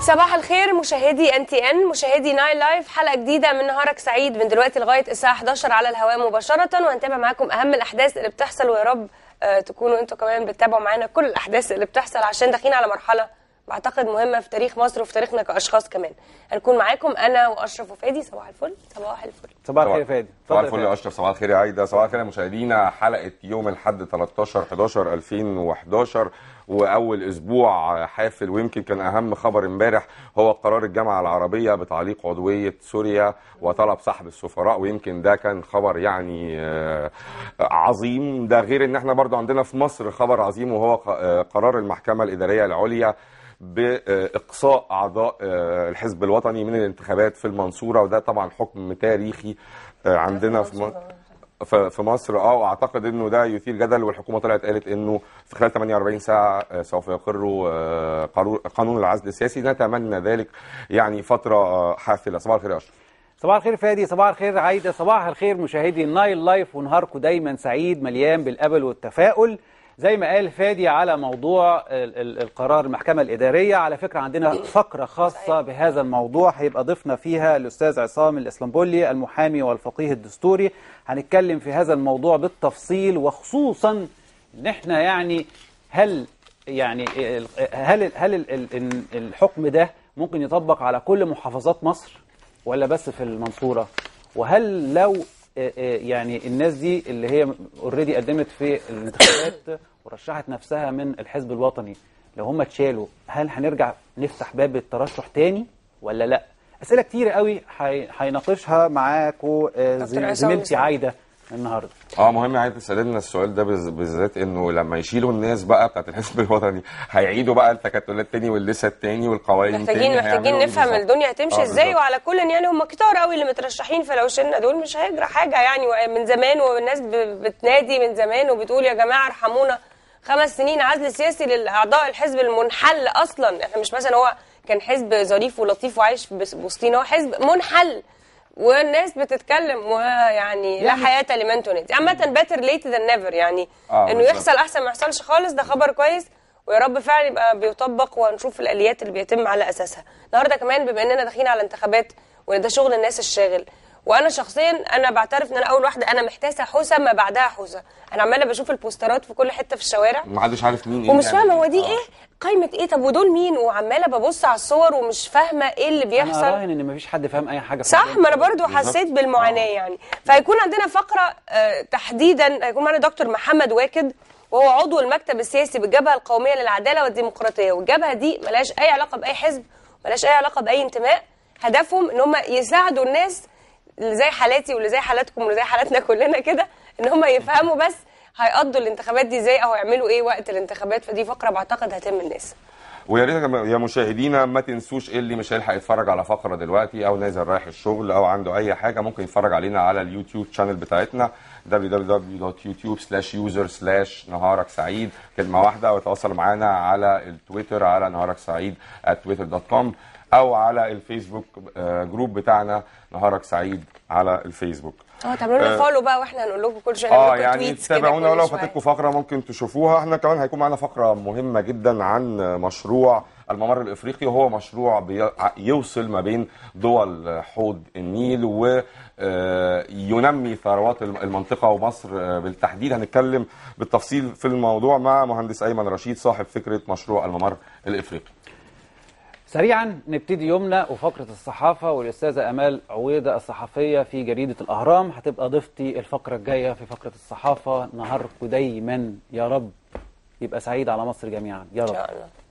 صباح الخير مشاهدي ان تي ان مشاهدي ناين لايف حلقه جديده من نهارك سعيد من دلوقتي لغايه الساعه 11 على الهواء مباشره وهنتابع معاكم اهم الاحداث اللي بتحصل ويا رب آه، تكونوا انتوا كمان بتتابعوا معانا كل الاحداث اللي بتحصل عشان داخلين على مرحله بعتقد مهمه في تاريخ مصر وفي تاريخنا كاشخاص كمان هنكون معاكم انا واشرف وفادي صباح الفل صباح الفل صباح الخير يا فادي صباح اتفضل الفل يا يا فادي. اشرف صباح الخير يا عايده صباح الخير يا مشاهدينا حلقه يوم الاحد 13 11 2011 واول اسبوع حافل ويمكن كان اهم خبر امبارح هو قرار الجامعه العربيه بتعليق عضويه سوريا وطلب سحب السفراء ويمكن ده كان خبر يعني آه، عظيم ده غير ان احنا برضو عندنا في مصر خبر عظيم وهو ق- آه، قرار المحكمه الاداريه العليا باقصاء اعضاء آه، الحزب الوطني من الانتخابات في المنصوره وده طبعا حكم تاريخي آه، عندنا في مصر ف- في مصر اه واعتقد انه ده يثير جدل والحكومه طلعت قالت انه في خلال 48 ساعه آه، سوف يقروا آه، قارو- قانون العزل السياسي نتمنى ذلك يعني فتره آه، حافله صباح الخير يا اشرف صباح الخير فادي صباح الخير عايده صباح الخير مشاهدي النايل لايف ونهاركم دايما سعيد مليان بالامل والتفاؤل زي ما قال فادي على موضوع ال- ال- القرار المحكمه الاداريه على فكره عندنا فقره خاصه بهذا الموضوع هيبقى ضيفنا فيها الاستاذ عصام الاسلامبولي المحامي والفقيه الدستوري هنتكلم في هذا الموضوع بالتفصيل وخصوصا ان احنا يعني هل يعني ال- هل هل ال- ال- الحكم ده ممكن يطبق على كل محافظات مصر ولا بس في المنصورة وهل لو آه، آه، يعني الناس دي اللي هي اوريدي قدمت في الانتخابات ورشحت نفسها من الحزب الوطني لو هم اتشالوا هل هنرجع نفتح باب الترشح تاني ولا لا اسئله كتير قوي هي- هيناقشها معاكم آه، دكتور زم- عصام زميلتي مساء. عايده النهارده اه مهم عايز تسالنا السؤال ده بز- بالذات انه لما يشيلوا الناس بقى بتاعت الحزب الوطني هيعيدوا بقى التكتلات تاني واللسه التاني والقوائم محتاجين تاني محتاجين هيعملوا إيه نفهم بالظبط؟ الدنيا هتمشي آه، ازاي بالظبط. وعلى كل يعني هم كتار قوي اللي مترشحين فلو شلنا دول مش هيجرى حاجه يعني من زمان والناس ب- بتنادي من زمان وبتقول يا جماعه ارحمونا خمس سنين عزل سياسي للاعضاء الحزب المنحل اصلا احنا مش مثلا هو كان حزب ظريف ولطيف وعايش في بس- وسطينا هو حزب منحل والناس بتتكلم ويعني لا يعني- حياه لمن تنادي عامه باتر ليت ذان نيفر يعني آه، انه بالظبط. يحصل احسن ما يحصلش خالص ده خبر كويس ويا رب فعلا يبقى بيطبق وهنشوف الاليات اللي بيتم على اساسها النهارده كمان بما اننا داخلين على انتخابات وان ده شغل الناس الشاغل وانا شخصيا انا بعترف ان انا اول واحده انا محتاسه حوسه ما بعدها حوسه انا عماله بشوف البوسترات في كل حته في الشوارع محدش عارف مين ايه ومش بيعمل فاهمه هو دي آه. ايه قايمه ايه طب ودول مين وعماله ببص على الصور ومش فاهمه ايه اللي انا بيحصل اراهن ان مفيش حد فاهم اي حاجه في صح الدنيا. ما انا برضو بالظبط. حسيت بالمعاناه آه. يعني فهيكون عندنا فقره آه، تحديدا هيكون معنا دكتور محمد واكد وهو عضو المكتب السياسي بالجبهه القوميه للعداله والديمقراطيه والجبهه دي ملهاش اي علاقه باي حزب ملهاش اي علاقه باي انتماء هدفهم ان هم يساعدوا الناس اللي زي حالاتي واللي زي حالاتكم واللي زي حالاتنا كلنا كده ان هم يفهموا بس هيقضوا الانتخابات دي ازاي او هيعملوا ايه وقت الانتخابات فدي فقره بعتقد هتهم الناس ويا ريت يا جماعة- يا مشاهدينا ما تنسوش اللي مش هيلحق يتفرج على فقره دلوقتي او نازل رايح الشغل او عنده اي حاجه ممكن يتفرج علينا على اليوتيوب شانل بتاعتنا www.youtube/user/ نهارك سعيد كلمه واحده وتواصل معانا على التويتر على نهارك سعيد twitter.com او على الفيسبوك آه، جروب بتاعنا نهارك سعيد على الفيسبوك اه تعملوا لنا آه. فولو بقى واحنا هنقول لكم كل شويه اه نعمل لكم يعني tweets كده تابعونا كل ولو شوية. فاتتكم فقره ممكن تشوفوها احنا كمان هيكون معانا فقره مهمه جدا عن مشروع الممر الافريقي وهو مشروع بي- يوصل ما بين دول حوض النيل وينمي ثروات الم- المنطقه ومصر آه، بالتحديد هنتكلم بالتفصيل في الموضوع مع مهندس ايمن رشيد صاحب فكره مشروع الممر الافريقي سريعا نبتدي يومنا وفقرة الصحافة والأستاذة أمال عويدة الصحفية في جريدة الأهرام هتبقى ضيفتي الفقرة الجاية في فقرة الصحافة نهاركم دايما يا رب يبقى سعيد على مصر جميعا يا ان رب شاء الله